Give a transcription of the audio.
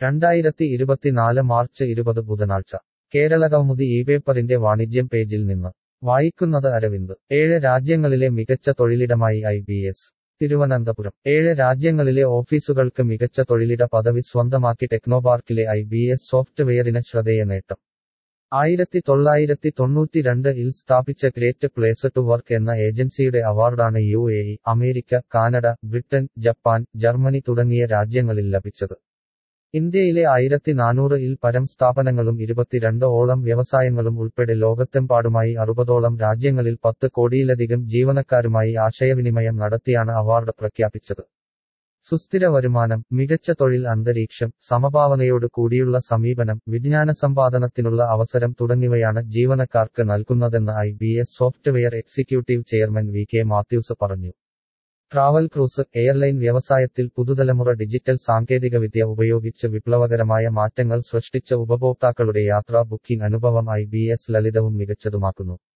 രണ്ടായിരത്തി ഇരുപത്തിനാല് മാർച്ച് ഇരുപത് ബുധനാഴ്ച കേരള കൗമുദി ഈ പേപ്പറിന്റെ വാണിജ്യം പേജിൽ നിന്ന് വായിക്കുന്നത് അരവിന്ദ് ഏഴ് രാജ്യങ്ങളിലെ മികച്ച തൊഴിലിടമായി ഐ ബി എസ് തിരുവനന്തപുരം ഏഴ് രാജ്യങ്ങളിലെ ഓഫീസുകൾക്ക് മികച്ച തൊഴിലിട പദവി സ്വന്തമാക്കി ടെക്നോപാർക്കിലെ ഐ ബി എസ് സോഫ്റ്റ്വെയറിന് ശ്രദ്ധേയ നേട്ടം ആയിരത്തി തൊള്ളായിരത്തി തൊണ്ണൂറ്റിരണ്ട് ഇൽ സ്ഥാപിച്ച ഗ്രേറ്റ് പ്ലേസ് ടു വർക്ക് എന്ന ഏജൻസിയുടെ അവാർഡാണ് U A E America Canada Britain Japan Germany തുടങ്ങിയ രാജ്യങ്ങളിൽ ലഭിച്ചത് ഇന്ത്യയിലെ ആയിരത്തി നാനൂറ് ഇൽ പരം സ്ഥാപനങ്ങളും ഇരുപത്തിരണ്ട് ഓളം വ്യവസായങ്ങളും ഉൾപ്പെടെ ലോകത്തെമ്പാടുമായി അറുപതോളം രാജ്യങ്ങളിൽ പത്ത് കോടിയിലധികം ജീവനക്കാരുമായി ആശയവിനിമയം നടത്തിയാണ് അവാർഡ് പ്രഖ്യാപിച്ചത് സുസ്ഥിര വരുമാനം മികച്ച തൊഴിൽ അന്തരീക്ഷം സമഭാവനയോട് കൂടിയുള്ള സമീപനം വിജ്ഞാന സമ്പാദനത്തിനുള്ള അവസരം തുടങ്ങിയവയാണ് ജീവനക്കാർക്ക് നൽകുന്നതെന്ന് I B S software executive chairman V K Mathews പറഞ്ഞു ട്രാവൽ ക്രൂസ് എയർലൈൻ വ്യവസായത്തിൽ പുതുതലമുറ ഡിജിറ്റൽ സാങ്കേതികവിദ്യ ഉപയോഗിച്ച് വിപ്ലവകരമായ മാറ്റങ്ങൾ സൃഷ്ടിച്ച ഉപഭോക്താക്കളുടെ യാത്രാ ബുക്കിംഗ് അനുഭവം ഐ ബി എസ് ലളിതവും മികച്ചതുമാക്കുന്നു